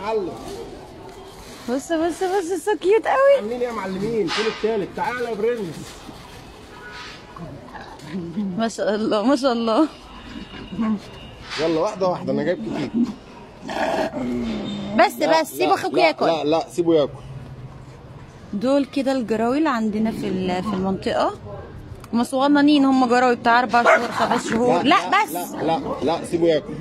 معلم بص بص بص سو كيوت قوي عاملين ايه يا معلمين فين التالت تعالى يا برنس ما شاء الله ما شاء الله يلا واحده واحده انا جايب كتير بس لا، بس سيبوا لا، اخوك لا، ياكل لا لا سيبه ياكل دول كده الجراويل عندنا في ال- في المنطقه هم صغننين هم جراوي بتاع اربع شهور خمس شهور لا بس لا لا لا سيبه ياكل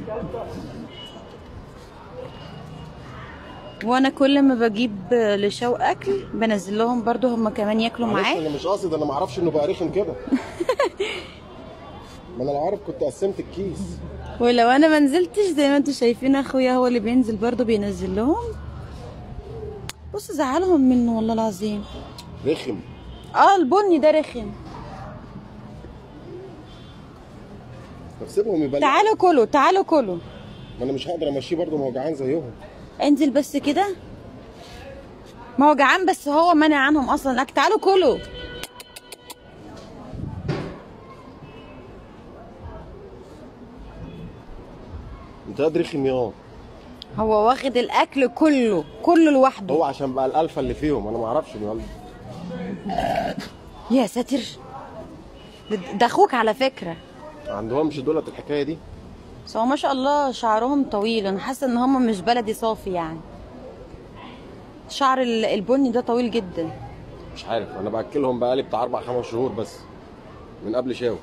وانا كل ما بجيب لشو اكل بنزل لهم برضو هم كمان ياكلوا معلش معاه انا مش قاصد انا ما اعرفش انه بقى رخم كده ما انا لو عارف كنت قسمت الكيس ولو انا ما نزلتش زي ما انتم شايفين اخويا هو اللي بينزل برضو بينزل لهم بص زعلهم منه والله العظيم رخم اه البني ده رخم طب سيبهم يبقى تعالوا كلوا تعالوا كلوا ما انا مش هقدر امشيه برضه ما هو جعان زيهم انزل بس كده ما هو جعان بس هو منع عنهم اصلا الاكل تعالوا كلوا انت قد رخم يا هو واخد الاكل كله كله لوحده هو عشان بقى الالفه اللي فيهم انا ما اعرفش انه ألفة. يا ساتر ده- ده اخوك على فكره ما عندهمش دولت الحكايه دي بس هو ما شاء الله شعرهم طويل انا حاسه ان هم مش بلدي صافي يعني شعر ال- البني ده طويل جدا مش عارف انا باكلهم بقالي بتاع اربع خمس شهور بس من قبل شاو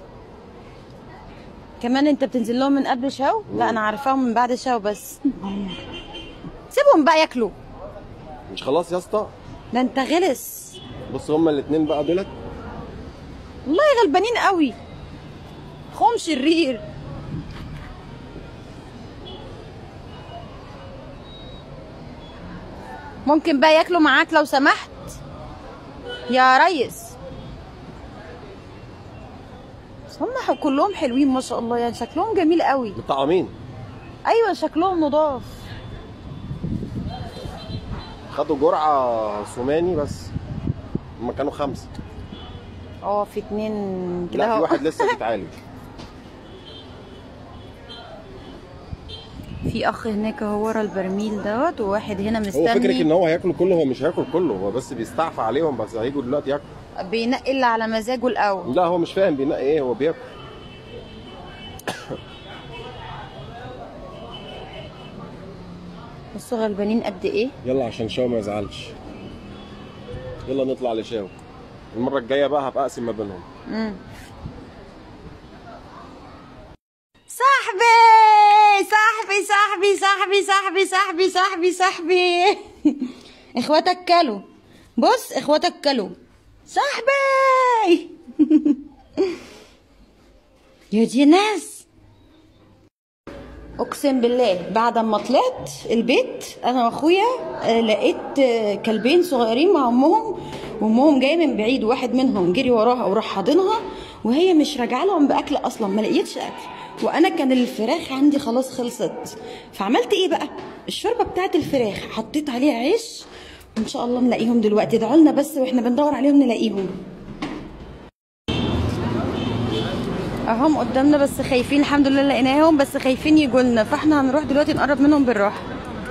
كمان انت بتنزل لهم من قبل شو لا انا عارفاهم من بعد شو بس سيبهم بقى ياكلوا مش خلاص يا اسطى ده انت غلس بص هما الاثنين بقى دولت والله غلبانين قوي خوم شرير ممكن بقى ياكلوا معاك لو سمحت يا ريس بس هم كلهم حلوين ما شاء الله يعني شكلهم جميل قوي مطعمين ايوه شكلهم نضاف خدوا جرعه سوماني بس هما كانوا خمسه اه في اتنين كده لا في اهو. واحد لسه بيتعالج في اخ هناك هو ورا البرميل دوت وواحد هنا هو مستني فكرك ان هو هياكل كله هو مش هياكل كله هو بس بيستعفى عليهم بس هيجوا دلوقتي ياكل بينقي اللي على مزاجه الاول لا هو مش فاهم بينقي ايه هو بياكل بصوا غلبانين قد ايه يلا عشان شاو ما يزعلش يلا نطلع لشاو المره الجايه بقى هبقى اقسم ما بينهم مم. صاحبي صاحبي صاحبي صاحبي صاحبي صاحبي صاحبي صاحبي اخواتك كلوا بص اخواتك كلوا صاحبي يا دي ناس اقسم بالله بعد ما طلعت البيت انا واخويا آه، لقيت آه، كلبين صغيرين مع امهم وامهم جايه من بعيد واحد منهم جري وراها وراح حاضنها وهي مش راجعه لهم باكل اصلا ما لقيتش اكل وانا كان الفراخ عندي خلاص خلصت فعملت ايه بقى الشوربه بتاعت الفراخ حطيت عليها عيش وان شاء الله نلاقيهم دلوقتي ادعوا لنا بس واحنا بندور عليهم نلاقيهم اهم قدامنا بس خايفين الحمد لله لقيناهم بس خايفين يجوا لنا فاحنا هنروح دلوقتي نقرب منهم بالراحه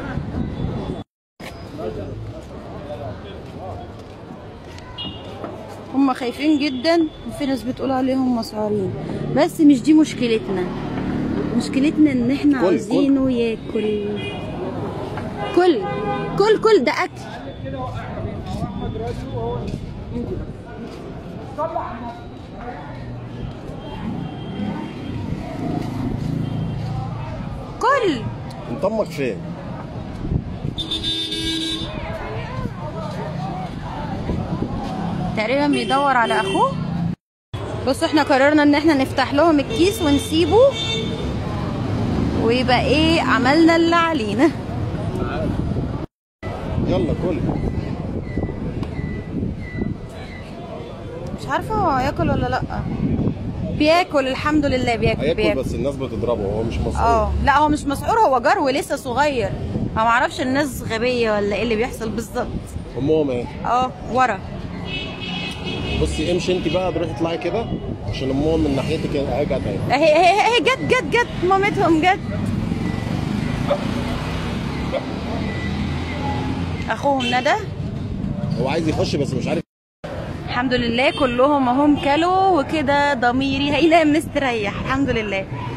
هم خايفين جدا وفي ناس بتقول عليهم مسعورين بس مش دي مشكلتنا مشكلتنا ان احنا كل- عاوزينه ياكل كل كل كل ده اكل كل نطمك فين تقريبا بيدور على اخوه بصوا احنا قررنا ان احنا نفتح لهم الكيس ونسيبه ويبقى ايه عملنا اللي علينا يلا كل مش عارفه هو هياكل ولا لا بياكل الحمد لله بياكل هياكل بياكل بس الناس بتضربه هو مش مسؤول اه لا هو مش مسعور هو جرو لسه صغير ما معرفش الناس غبيه ولا ايه اللي بيحصل بالظبط امهم ايه اه ورا بصي امشي انت بقى تروحي اطلعي كده عشان امهم من ناحيتك اهي جت اهي اهي اهي اهي جت جت جت مامتهم جت اخوهم ندى هو عايز يخش بس مش عارف الحمد لله كلهم اهم كلوا وكده ضميري هينام مستريح الحمد لله